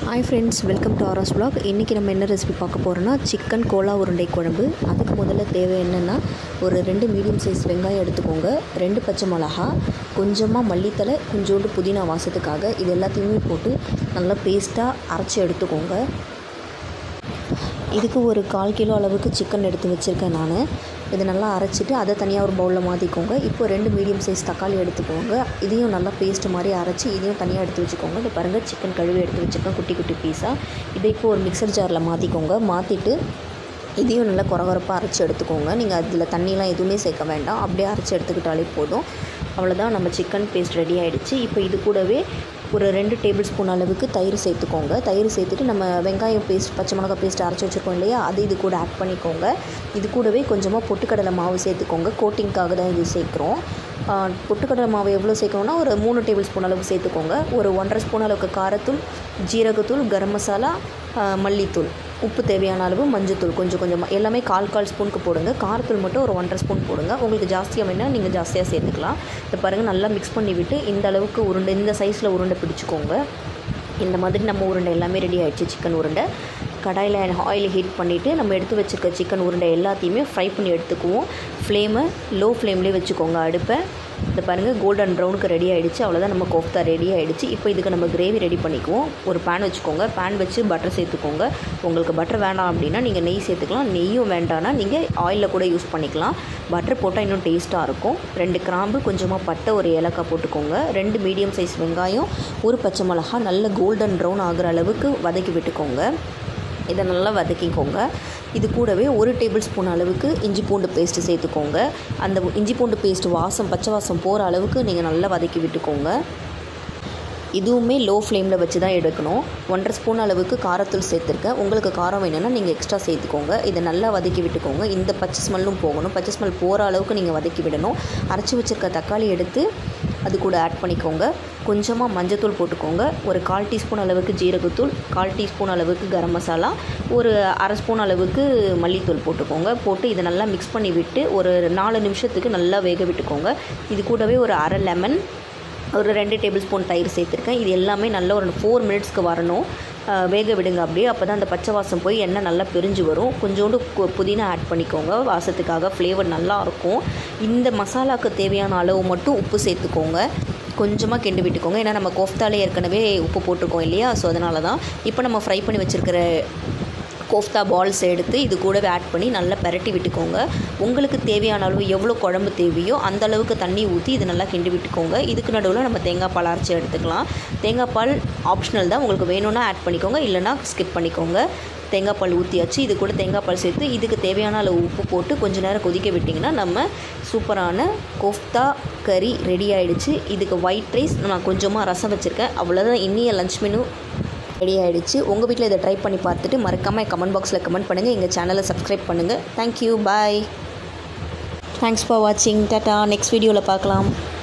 hi friends welcome to R vlog இன்றைக்கி நம்ம என்ன ரெசிபி பார்க்க போகிறோன்னா சிக்கன் கோலா உருண்டை குழம்பு அதுக்கு முதல்ல தேவை என்னென்னா ஒரு ரெண்டு மீடியம் சைஸ் வெங்காயம் எடுத்துக்கோங்க ரெண்டு பச்சை மிளகா கொஞ்சமாக மல்லித்தலை கொஞ்சோண்டு புதினா வாசத்துக்காக இது எல்லாத்தையுமே போட்டு நல்லா பேஸ்ட்டாக அரைச்சி எடுத்துக்கோங்க இதுக்கு ஒரு கால் கிலோ அளவுக்கு சிக்கன் எடுத்து வச்சுருக்கேன் நான் இதை நல்லா அரைச்சிட்டு அதை தனியாக ஒரு பவுலில் மாற்றிக்கோங்க இப்போ ரெண்டு மீடியம் சைஸ் தக்காளி எடுத்துக்கோங்க இதையும் நல்லா பேஸ்ட் மாதிரி அரைச்சி இதையும் தனியாக எடுத்து வச்சுக்கோங்க இது பாருங்கள் சிக்கன் கழுவி எடுத்து வச்சுருக்கேன் குட்டி குட்டி பீஸாக இதை இப்போ ஒரு மிக்சர் ஜாரில் மாற்றிக்கோங்க மாற்றிட்டு இதையும் நல்லா குறகுறப்பாக அரைச்சி எடுத்துக்கோங்க நீங்கள் அதில் தண்ணிலாம் எதுவுமே சேர்க்க வேண்டாம் அப்படியே அரைச்சி எடுத்துக்கிட்டாலே போதும் அவ்வளோதான் நம்ம சிக்கன் பேஸ்ட் ரெடி ஆகிடுச்சு இப்போ இது கூடவே ஒரு ரெண்டு டேபிள் ஸ்பூன் அளவுக்கு தயிர் சேர்த்துக்கோங்க தயிர் சேர்த்துட்டு நம்ம வெங்காயம் பேஸ்ட் பச்சை மிளகாய் பேஸ்ட் அரைச்சி வச்சுருக்கோம் இல்லையா அது இது கூட ஆட் பண்ணிக்கோங்க இது கூடவே கொஞ்சமாக பொட்டுக்கடலை மாவு சேர்த்துக்கோங்க கோட்டிங்க்காக தான் இது சேர்க்குறோம் பொட்டுக்கடலை மாவு எவ்வளோ சேர்க்கணும்னா ஒரு மூணு டேபிள் ஸ்பூன் அளவுக்கு சேர்த்துக்கோங்க ஒரு ஒன்றரை ஸ்பூன் அளவுக்கு காரத்தூள் ஜீரகத்தூள் கரம் மசாலா மல்லித்தூள் உப்பு தேவையான அளவு மஞ்சத்தூள் கொஞ்சம் கொஞ்சமாக எல்லாமே கால் கால் ஸ்பூனுக்கு போடுங்க காரத்தூள் மட்டும் ஒரு ஒன்றரை ஸ்பூன் போடுங்க உங்களுக்கு ஜாஸ்தியாக வேணால் நீங்கள் ஜாஸ்தியாக சேர்த்துக்கலாம் இதை பாருங்கள் நல்லா மிக்ஸ் பண்ணி விட்டு இந்த அளவுக்கு உருண்டை இந்த சைஸில் உருண்டை பிடிச்சிக்கோங்க இந்த மாதிரி நம்ம உருண்டை எல்லாமே ரெடி ஆகிடுச்சு சிக்கன் உருண்டை கடாயில் ஆயில் ஹீட் பண்ணிவிட்டு நம்ம எடுத்து வச்சுருக்க சிக்கன் உருண்டை எல்லாத்தையுமே ஃப்ரை பண்ணி எடுத்துக்குவோம் ஃப்ளேமை லோ ஃப்ளேம்லேயே வச்சுக்கோங்க அடுப்பை இந்த பாருங்கள் கோல்டன் ப்ரௌனுக்கு ரெடி ஆகிடுச்சு அவ்வளோதான் நம்ம கோஃப்தா ரெடி ஆகிடுச்சு இப்போ இதுக்கு நம்ம கிரேவி ரெடி பண்ணிக்குவோம் ஒரு பேன் வச்சுக்கோங்க பேன் வச்சு பட்டர் சேர்த்துக்கோங்க உங்களுக்கு பட்டர் வேண்டாம் அப்படின்னா நீங்கள் நெய் சேர்த்துக்கலாம் நெய்யும் வேண்டாம்னா நீங்கள் ஆயிலில் கூட யூஸ் பண்ணிக்கலாம் பட்டர் போட்டால் இன்னும் டேஸ்ட்டாக இருக்கும் ரெண்டு கிராம்பு கொஞ்சமாக பட்டை ஒரு ஏலக்காய் போட்டுக்கோங்க ரெண்டு மீடியம் சைஸ் வெங்காயம் ஒரு பச்சை மிளகா நல்ல கோல்டன் ப்ரௌன் ஆகிற அளவுக்கு வதக்கி விட்டுக்கோங்க இதை நல்லா வதக்கிக்கோங்க இது கூடவே ஒரு டேபிள் ஸ்பூன் அளவுக்கு இஞ்சி பூண்டு பேஸ்ட்டு சேர்த்துக்கோங்க அந்த இஞ்சி பூண்டு பேஸ்ட் வாசம் பச்சை வாசம் போகிற அளவுக்கு நீங்கள் நல்லா வதக்கி விட்டுக்கோங்க இதுவுமே லோ ஃப்ளேமில் வச்சு தான் எடுக்கணும் ஒன்றரை ஸ்பூன் அளவுக்கு காரத்தூள் சேர்த்துருக்கேன் உங்களுக்கு காரம் வேணும்னா நீங்கள் எக்ஸ்ட்ரா சேர்த்துக்கோங்க இதை நல்லா வதக்கி விட்டுக்கோங்க இந்த பச்சை ஸ்மெல்லும் போகணும் பச்சை ஸ்மெல் போகிற அளவுக்கு நீங்கள் வதக்கி விடணும் அரைச்சி வச்சுருக்க தக்காளி எடுத்து அது கூட ஆட் பண்ணிக்கோங்க கொஞ்சமாக மஞ்சத்தூள் போட்டுக்கோங்க ஒரு கால் டீஸ்பூன் அளவுக்கு ஜீரகத்தூள் கால் டீஸ்பூன் அளவுக்கு கரம் மசாலா ஒரு அரை ஸ்பூன் அளவுக்கு மல்லித்தூள் போட்டுக்கோங்க போட்டு இதை நல்லா மிக்ஸ் பண்ணி விட்டு ஒரு நாலு நிமிஷத்துக்கு நல்லா வேக விட்டுக்கோங்க இது கூடவே ஒரு அரை லெமன் ஒரு ரெண்டு டேபிள் ஸ்பூன் தயிர் சேர்த்துருக்கேன் இது எல்லாமே நல்ல ஒரு ஃபோர் மினிட்ஸ்க்கு வரணும் வேக விடுங்க அப்படியே அப்போ தான் அந்த பச்சை வாசம் போய் எண்ணெய் நல்லா பிரிஞ்சு வரும் கொஞ்சோண்டு புதினா ஆட் பண்ணிக்கோங்க வாசத்துக்காக ஃப்ளேவர் நல்லாயிருக்கும் இந்த மசாலாவுக்கு தேவையான அளவு மட்டும் உப்பு சேர்த்துக்கோங்க கொஞ்சமாக கிண்டு விட்டுக்கோங்க ஏன்னா நம்ம கோஃப்தாலே ஏற்கனவே உப்பு போட்டிருக்கோம் இல்லையா ஸோ அதனால தான் இப்போ நம்ம ஃப்ரை பண்ணி வச்சுருக்கிற கோஃப்தா பால்ஸ் எடுத்து இது கூடவே ஆட் பண்ணி நல்லா பரட்டி விட்டுக்கோங்க உங்களுக்கு தேவையான அளவு எவ்வளோ குழம்பு தேவையோ அந்த அளவுக்கு தண்ணி ஊற்றி இது நல்லா கிண்டி விட்டுக்கோங்க இதுக்கு நடுவில் நம்ம தேங்காய் பால் அரைச்சி எடுத்துக்கலாம் தேங்காய் பால் ஆப்ஷனல் தான் உங்களுக்கு வேணும்னா ஆட் பண்ணிக்கோங்க இல்லைனா ஸ்கிப் பண்ணிக்கோங்க தேங்காய் பால் ஊற்றியாச்சு இது கூட தேங்காய் பால் சேர்த்து இதுக்கு தேவையான அளவு உப்பு போட்டு கொஞ்சம் நேரம் கொதிக்க விட்டிங்கன்னா நம்ம சூப்பரான கோஃப்தா கறி ரெடி ஆகிடுச்சு இதுக்கு ஒயிட் ரைஸ் நான் கொஞ்சமாக ரசம் வச்சுருக்கேன் அவ்வளோதான் இன்னிய லஞ்ச் மெனு ரெடி ஆகிடுச்சு உங்கள் வீட்டில் இதை ட்ரை பண்ணி பார்த்துட்டு மறக்காமல் கமெண்ட் பாக்ஸில் கமெண்ட் பண்ணுங்கள் எங்கள் சேனலை சப்ஸ்கிரைப் பண்ணுங்கள் தேங்க்யூ பாய் தேங்க்ஸ் ஃபார் வாட்சிங் டாட்டா நெக்ஸ்ட் வீடியோவில் பார்க்கலாம்